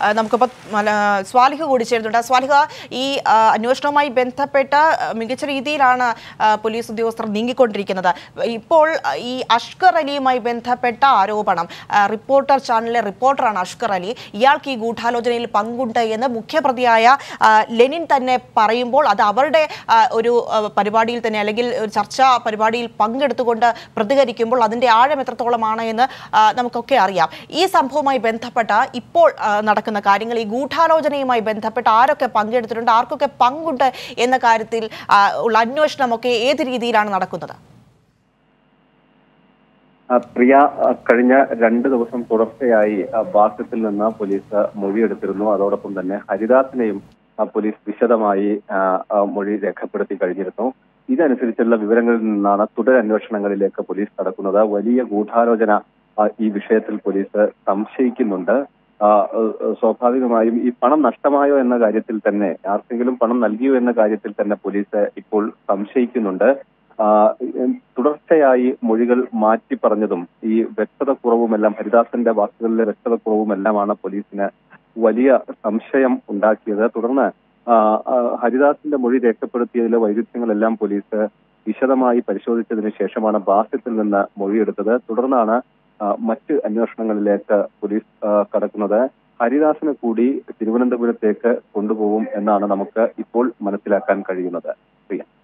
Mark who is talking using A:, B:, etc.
A: ആ, നമുക്കിപ്പോൾ മല- സ്വാലിഹ് കൂടി ചേരുന്നുണ്ട് സ്വാലിഹ ഈ ആ, അന്വേഷണവുമായി ബന്ധപ്പെട്ട ആ, മികച്ച രീതിയിലാണ് ആ, പോലീസ് ഉദ്യോഗസ്ഥർ നീങ്ങിക്കൊണ്ടിരിക്കുന്നത് ഇപ്പോൾ ആ, ഈ അഷ്കർ അലിയുമായി ബന്ധപ്പെട്ട ആരോപണം ആ, റിപ്പോർട്ടർ ചാനലിലെ റിപ്പോർട്ടറാണ് അഷ്കർ അലി ഇയാൾക്ക് ഈ ഗൂഢാലോചനയിൽ പങ്കുണ്ട് എന്ന് മുഖ്യപ്രതിയായ ആ, ലെനിൻ തന്നെ പറയുമ്പോൾ അത് അവരുടെ ആ, ഒരു ആ, പരിപാടിയിൽ തന്നെ അല്ലെങ്കിൽ ഒരു ചർച്ചാ പരിപാടിയിൽ പങ്കെടുത്തുകൊണ്ട് പ്രതികരിക്കുമ്പോൾ അതിന്റെ ആഴം എത്രത്തോളമാണ് എന്ന് ആ, നമുക്കൊക്കെ അറിയാം ഈ സംഭവവുമായി ബന്ധപ്പെട്ട ഇപ്പോൾ ആ, നടക്കുന്ന കാര്യങ്ങൾ ഈ ഗൂഢാലോചനയുമായി ബന്ധപ്പെട്ട് ആരൊക്കെ പങ്കെടുത്തിട്ടുണ്ട് ആർക്കൊക്കെ പങ്കുണ്ട് എന്ന കാര്യത്തിൽ ആ, ഉള്ള അന്വേഷണമൊക്കെ ഏത് രീതിയിലാണ് നടക്കുന്നത്
B: ആ, പ്രിയ ആ, കഴിഞ്ഞ രണ്ട് ദിവസം തുടർച്ചയായി ആ, ബാസ്യത്തിൽ നിന്ന് പോലീസ് മൊഴിയെടുത്തിരുന്നു അതോടൊപ്പം തന്നെ ഹരിദാസിനെയും ആ, പോലീസ് വിശദമായി ആ, ആ, മൊഴി രേഖപ്പെടുത്തി കഴിഞ്ഞിരുന്നു ഇതനുസരിച്ചുള്ള വിവരങ്ങളിൽ നിന്നാണ് തുടരന്വേഷണങ്ങളിലേക്ക് പോലീസ് കടക്കുന്നത് വലിയ ഗൂഢാലോചന ആ, ഈ വിഷയത്തിൽ പോലീസ് സംശയിക്കുന്നുണ്ട് ആ, ഏഹ്, ഏഹ്, സ്വാഭാവികമായും ഈ പണം നഷ്ടമായോ എന്ന കാര്യത്തിൽ തന്നെ ആർക്കെങ്കിലും പണം നൽകിയോ എന്ന കാര്യത്തിൽ തന്നെ പോലീസ് ഇപ്പോൾ സംശയിക്കുന്നുണ്ട് ആ, ഏഹ്, തുടർച്ചയായി മൊഴികൾ മാറ്റി പറഞ്ഞതും ഈ വ്യക്തത കുറവുമെല്ലാം ഹരിദാസന്റെ വാക്കുകളിലെ വ്യക്തത കുറവുമെല്ലാമാണ് പോലീസിന് വലിയ സംശയം ഉണ്ടാക്കിയത് തുടർന്ന് ആ, ആ, ഹരിദാസിന്റെ മൊഴി രേഖപ്പെടുത്തിയതിലെ വൈരുദ്ധ്യങ്ങളെല്ലാം പോലീസ് വിശദമായി പരിശോധിച്ചതിന് ശേഷമാണ് ബാസ്യത്തിൽ നിന്ന് മൊഴിയെടുത്തത് തുടർന്നാണ് ആ, മറ്റ് അന്വേഷണങ്ങളിലേക്ക് പോലീസ് ആ, കടക്കുന്നത് ഹരിദാസിനെ കൂടി തിരുവനന്തപുരത്തേക്ക് കൊണ്ടുപോകും എന്നാണ് നമുക്ക് ഇപ്പോൾ മനസ്സിലാക്കാൻ കഴിയുന്നത് പ്രിയ